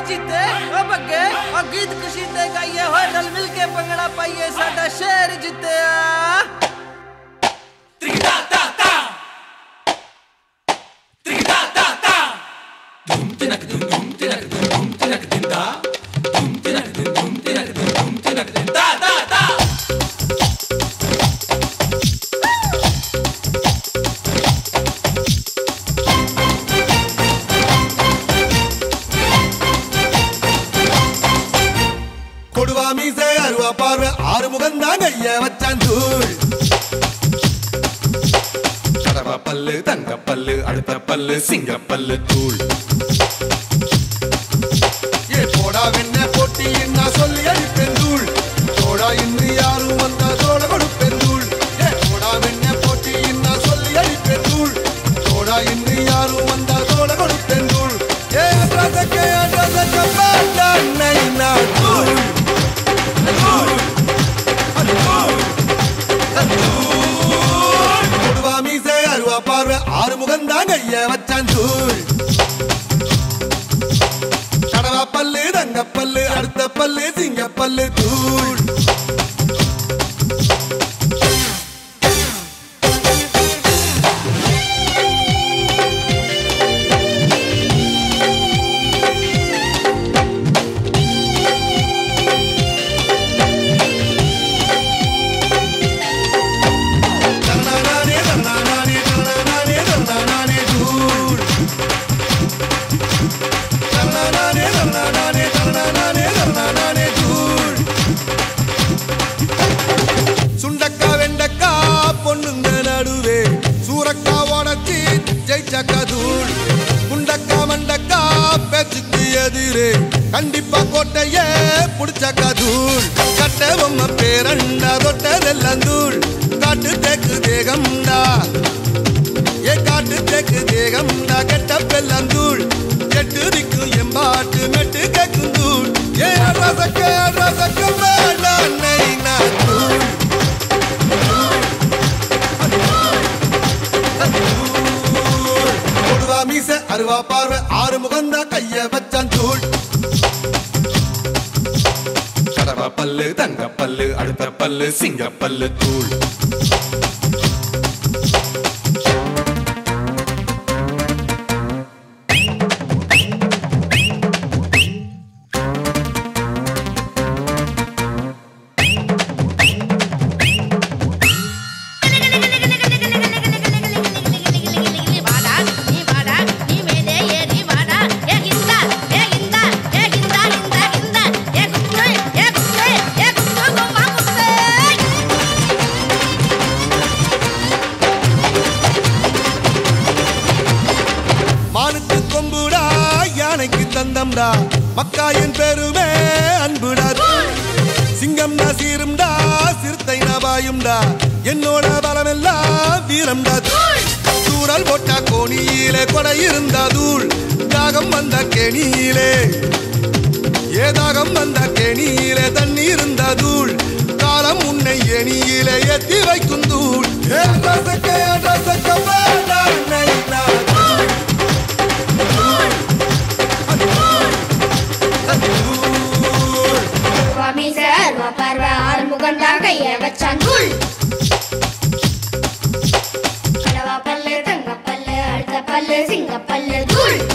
जीते ओ बग्गे और गीत खुशी ते गाइए होए रल मिल के पंगड़ा पाइए साडा शहर जीते கொடுவா மீசை அருவா பார்வை ஆறு முகம் தான் கைய வச்சான் தூள் கடவா பல்லு தங்க பல்லு அடுத்த பல்லு சிங்க பல்லு தூள் ஏ போடா வெண்ண போட்டி என்ன சொல்லி அடிப்பேன் தூள் போடா இன்று யாரும் வந்தா தோட கொடுப்பேன் தூள் ஏ போடா வெண்ண போட்டி என்ன சொல்லி அடிப்பேன் தூள் போடா இன்று யாரும் வந்தா தோட கொடுப்பேன் தூள் ஏ ரசக்கே ரசக்க பாட்டா நைனா தூள் கொடுவா மீசை அருவா பார்வை ஆறு முகம் தான் கைய வச்சான் தூள் கடவா பல்லு தங்க பல்லு அடுத்த பல்லு சிங்க பல்லு தூள் தன்னானே தன்னானே தன்னானே தன்னானே தூள் தன்னானே தன்னானே தன்னானே தன்னானே தூள் சுண்டக்கா வெண்டக்கா பொண்ணுங்க நடுவே சூரக்கா உடச்சி ஜெயிச்சக்கா தூள் குண்டக்கா மண்டக்கா பேச்சுக்கு எதிரே கண்டிப்பா கோட்டையே புடிச்சக்கா தூள் கட்ட பொம்மை பேரண்டா தொட்டதெல்லாம் தூள் காட்டு தேக்கு தேகம்டா ஏ காட்டு தேக்கு தேகம்டா கெட்ட பெல்லந்தூள் கெட்டு திக்கும் எம்பாட்டு மெட்டு கேக்கும் தூள் ஏ ரசக்க ரசக்க வேண்டாம் நைனா தூள் கொடுவா மீச அருவா பார்வை ஆறு முகந்தா கைய வச்சான் தூள் கடவா பல்லு தங்க பல்லு அடுத்த பல்லு சிங்க பல்லு தூள் வாடா நீ வாடா நீ மேலே ஏறி வாடா ஏ கிந்தா ஏ கிந்தா ஏ கிந்தா கிந்தா கிந்தா ஏ குத்து ஏ குத்து ஏ குத்து கோமா குத்து மானுக்கு கொம்புடா யானைக்கு தந்தம்டா மக்காயின் பெருமே அன்புடா சிங்கம்டா சீரும்டா சிறுத்தை நபாயும்டா என்னோட பலமெல்லாம் வீரம்டா தூரல் போட்டா கோணியிலே கொடை இருந்தா தூள் தாகம் வந்த கெணியிலே ஏதாகம் வந்த கெணியிலே தண்ணி இருந்தா தூள் காலம் உன்னை எணியிலே ஏத்தி வைக்கும் தூள் ஏ ரசக்க ரசக்க வேண்டாம் நைனா தூள் சுவாமி சார் பார்வை ஆறு முகண்டா கைய வச்சான் தூள் கடவா பல்லு தங்க பல்லு அடுத்த பல்லு சிங்க பல்லு தூள்